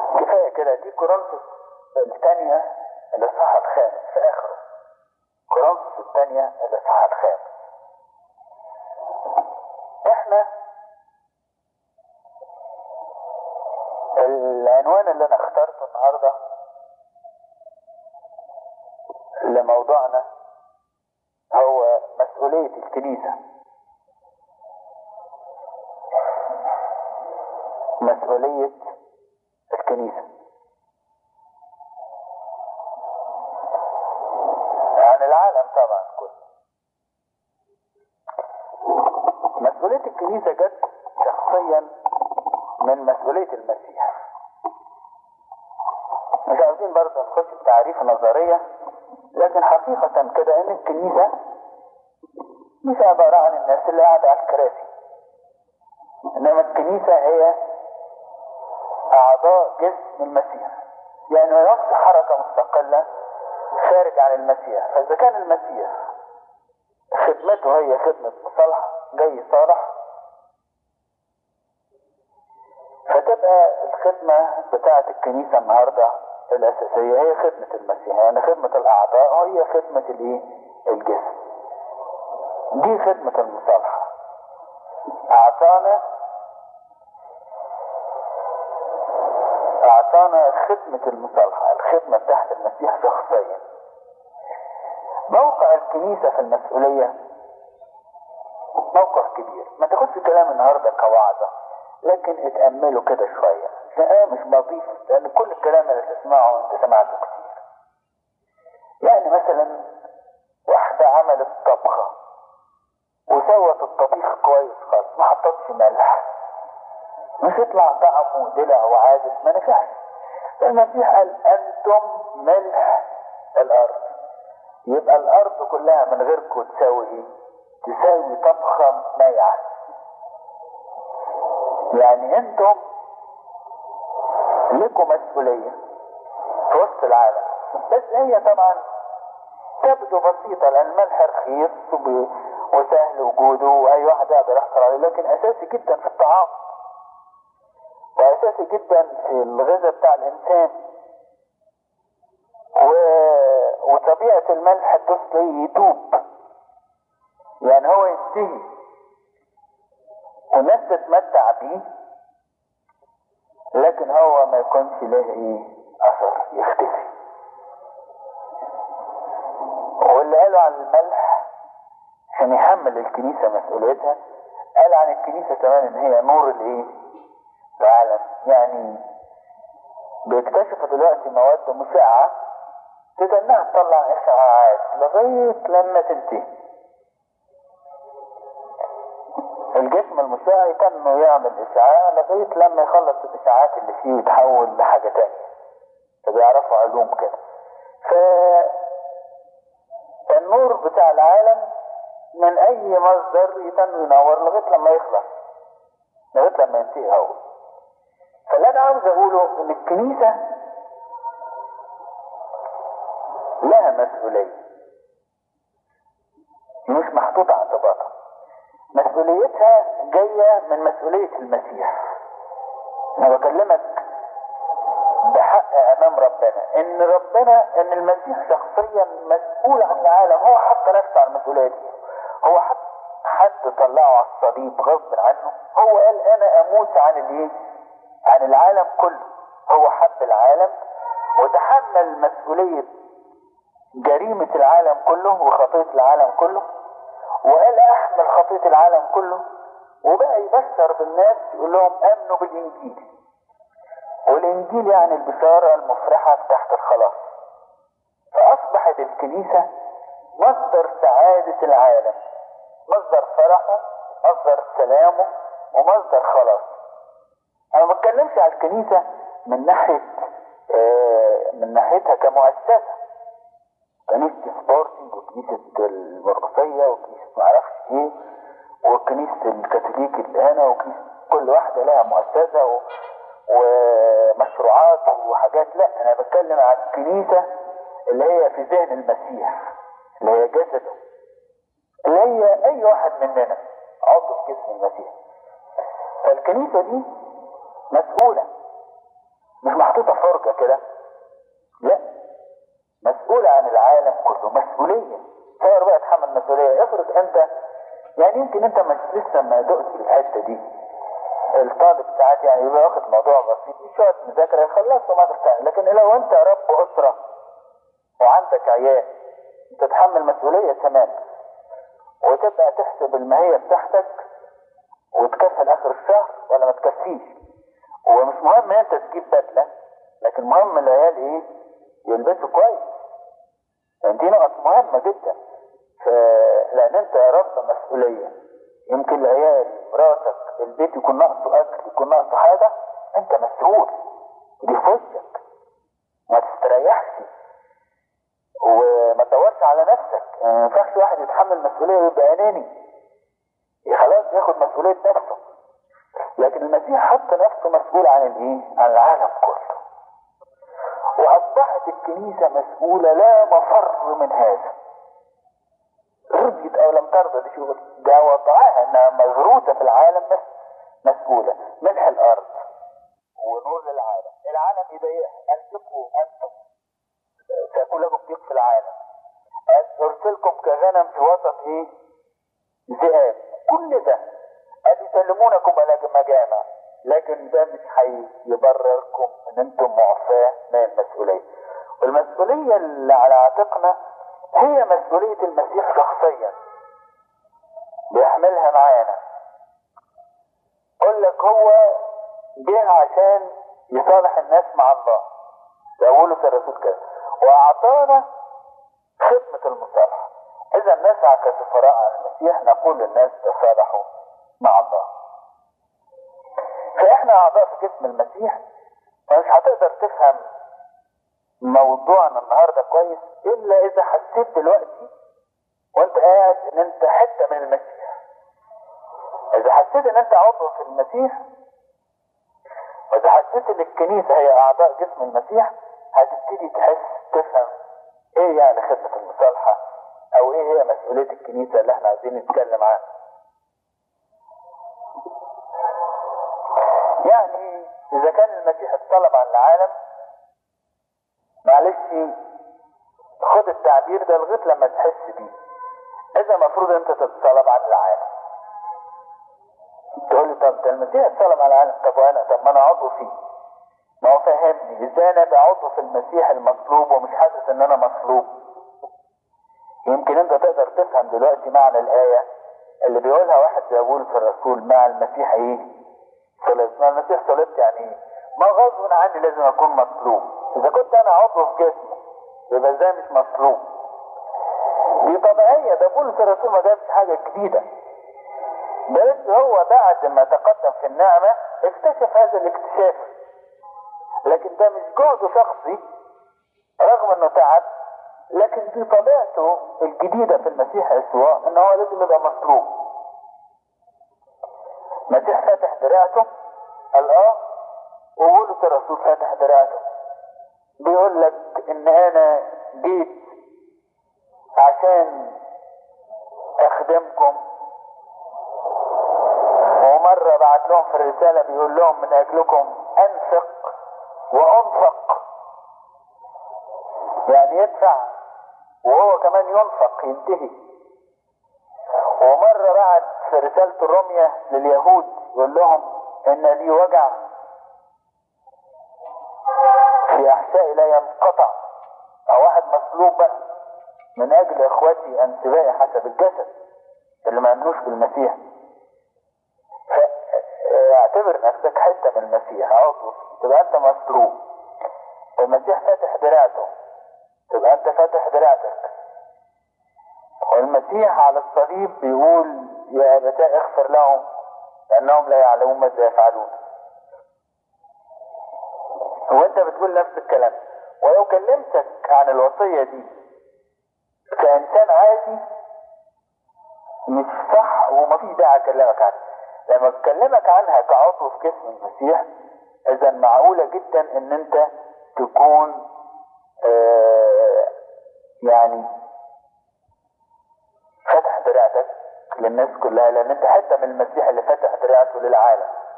كفاية كده دي كورنثوس الثانية الإصحاح الخامس في آخره كورنثوس الثانية الإصحاح الخامس إحنا العنوان اللي أنا اخترته النهاردة لموضوعنا هو مسؤولية الكنيسة مسؤولية الكنيسة عن العالم طبعا كله مسؤولية الكنيسة جت شخصيا من مسؤولية المسيح مش عاوزين برضه نخش في تعريف نظرية لكن حقيقة كده ان الكنيسة مش عبارة عن الناس اللي قاعدة على الكراسي انما الكنيسة هي اعضاء جسم المسيح يعني ما نفس حركة مستقلة خارج عن المسيح فاذا كان المسيح خدمته هي خدمة مصالحة جاي صالح فتبقى الخدمة بتاعة الكنيسة النهاردة الأساسية هي خدمة المسيح يعني خدمة الأعضاء هي خدمة الإيه؟ الجسم دي خدمة المصالحة أعطانا أعطانا خدمة المصالحة الخدمة تحت المسيح شخصيا موقع الكنيسة في المسؤولية موقع كبير ما تاخدش كلام النهاردة كوعظة لكن اتأملوا كده شوية لا مش بضيف لأن كل الكلام اللي تسمعه أنت سمعته كتير يعني مثلا واحدة عملت طبخة وسوت الطبيخ كويس خالص ما حطتش ملح مش يطلع طعمه دلع وعادس ما نفعش المسيح قال أنتم ملح الأرض يبقى الأرض كلها من غيركم تساوي إيه؟ تساوي طبخة مايعة يعني أنتم لكم مسؤولية في وسط العالم بس هي طبعا تبدو بسيطة لأن الملح رخيص وسهل وجوده وأي واحد يقدر يحصل عليه لكن أساسي جدا في الطعام وأساسي جدا في الغذاء بتاع الإنسان و... وطبيعة الملح تصلي يدوب يعني هو ينتهي والناس تتمتع بيه لكن هو ما يكونش له ايه اثر يختفي واللي قالوا عن الملح عشان يحمل الكنيسة مسؤوليتها قال عن الكنيسة كمان ان هي نور الايه العالم يعني بيكتشفوا دلوقتي مواد مشعة تدنها تطلع اشعاعات لغاية لما تنتهي الجسم المشع يتنه يعمل اشعاع لغاية لما يخلص الاشعاعات اللي فيه ويتحول لحاجة تانية فبيعرفوا علوم كده فالنور بتاع العالم من اي مصدر يتنه ينور لغاية لما يخلص لغاية لما ينتهي هو فاللي انا عاوز اقوله ان الكنيسة لها مسؤولية مش محطوطة اعتباطها مسؤوليتها جاية من مسؤولية المسيح انا بكلمك بحق امام ربنا ان ربنا ان المسيح شخصيا مسؤول عن العالم هو حط نفسه على المسؤولية دي هو حط حد طلعه على الصليب غصب عنه هو قال انا اموت عن الايه عن العالم كله هو حب العالم وتحمل مسؤولية جريمة العالم كله وخطية العالم كله وقال احمل خطية العالم كله وبقى يبشر بالناس يقول لهم امنوا بالانجيل والانجيل يعني البشارة المفرحة تحت الخلاص فاصبحت الكنيسة مصدر سعادة العالم مصدر فرحه مصدر سلامه ومصدر خلاص انا ما بتكلمش على الكنيسة من ناحية آه من ناحيتها كمؤسسة كنيسة سبورتنج وكنيسة المرقسية وكنيسة معرفش ايه وكنيسة الكاثوليك اللي هنا وكنيسة كل واحدة لها مؤسسة و... ومشروعات وحاجات لا انا بتكلم على الكنيسة اللي هي في ذهن المسيح اللي هي جسده اللي هي اي واحد مننا عضو في جسم المسيح فالكنيسة دي مسؤولة مش محطوطة فرجة كده لا مسؤول عن العالم كله مسؤولية تصور بقى تحمل مسؤولية افرض انت يعني يمكن انت مش لسه ما دقت الحتة دي الطالب ساعات يعني يبقى واخد موضوع بسيط شوية مذاكرة يخلصه ما تفتح لكن لو انت رب أسرة وعندك عيال تتحمل مسؤولية تمام وتبقى تحسب الماهية بتاعتك وتكفل آخر الشهر ولا ما تكفيش ومش مهم انت تجيب بدلة لكن مهم العيال ايه يلبسوا كويس يعني دي نقط مهمة جدا ف... لأن أنت يا رب مسؤولية يمكن العيال مراتك البيت يكون ناقصه أكل يكون ناقصه حاجة أنت مسؤول دي في وشك ما تستريحش وما تدورش على نفسك يعني ما ينفعش واحد يتحمل مسؤولية ويبقى أناني خلاص ياخد مسؤولية نفسه لكن المسيح حط نفسه مسؤول عن الايه؟ عن العالم كله وأصبحت الكنيسة مسؤولة لا مفر من هذا رضيت أو لم ترضى دي شغل ده وضعها إنها مغروسة في العالم بس مسؤولة ملح الأرض ونور للعالم العالم يضيقها أنفقوا أنتم سيكون لكم ضيق في العالم أرسلكم كغنم في وسط إيه؟ ذئاب كل ده قال يسلمونكم على مجامع لكن ده مش هيبرركم ان انتم معفاة من المسؤولية والمسؤولية اللي على عاتقنا هي مسؤولية المسيح شخصيا بيحملها معانا اقول لك هو جه عشان يصالح الناس مع الله ده في الرسول كده واعطانا خدمة المصالحة اذا نسعى كسفراء على المسيح نقول للناس تصالحوا مع الله فاحنا اعضاء في جسم المسيح فمش هتقدر تفهم موضوعنا النهارده كويس الا اذا حسيت دلوقتي وانت قاعد ان انت حته من المسيح اذا حسيت ان انت عضو في المسيح واذا حسيت ان الكنيسه هي اعضاء جسم المسيح هتبتدي تحس تفهم ايه يعني خدمه المصالحه او ايه هي مسؤوليه الكنيسه اللي احنا عايزين نتكلم عنها يعني اذا كان المسيح اتطلب عن العالم معلش خد التعبير ده لغايه لما تحس بيه اذا المفروض انت تتصلب عن العالم تقول لي طب ده المسيح اتطلب عن العالم طب وانا طب ما انا عضو فيه ما هو فهمني ازاي انا ابقى عضو في المسيح المصلوب ومش حاسس ان انا مصلوب يمكن انت تقدر تفهم دلوقتي معنى الايه اللي بيقولها واحد زي بولس الرسول مع المسيح ايه صلبت مع المسيح صلبت يعني ايه ما غصب عني لازم اكون مصلوب اذا كنت انا عضو في جسمي يبقى ازاي مش مصلوب دي طبيعية ده بولس الرسول ما جابش حاجة جديدة بس هو بعد ما تقدم في النعمة اكتشف هذا الاكتشاف لكن ده مش جهد شخصي رغم انه تعب لكن دي طبيعته الجديدة في المسيح يسوع ان هو لازم يبقى مصلوب المسيح فاتح دراعته قال اه وبولس الرسول فاتح دراعته بيقول لك ان انا جيت عشان اخدمكم ومرة بعت لهم في الرسالة بيقول لهم من اجلكم انفق وانفق يعني يدفع وهو كمان ينفق ينتهي ومرة بعت في رسالة الرمية لليهود يقول لهم ان لي وجع في احشائي لا ينقطع او واحد مصلوب بقى من اجل اخواتي انسبائي حسب الجسد اللي ما امنوش بالمسيح فاعتبر نفسك حته من المسيح عضو تبقى انت مصلوب المسيح فاتح دراعته تبقى انت فاتح دراعتك والمسيح على الصليب بيقول يا ابتاء اغفر لهم لانهم لا يعلمون ماذا يفعلون وانت بتقول نفس الكلام ولو كلمتك عن الوصية دي كإنسان عادي مش صح وما في داعي اكلمك عنها لما اكلمك عنها كعضو في جسم المسيح اذا معقولة جدا ان انت تكون آه يعني فتح دراعتك للناس كلها لان انت حتة من المسيح اللي فتح دراعته للعالم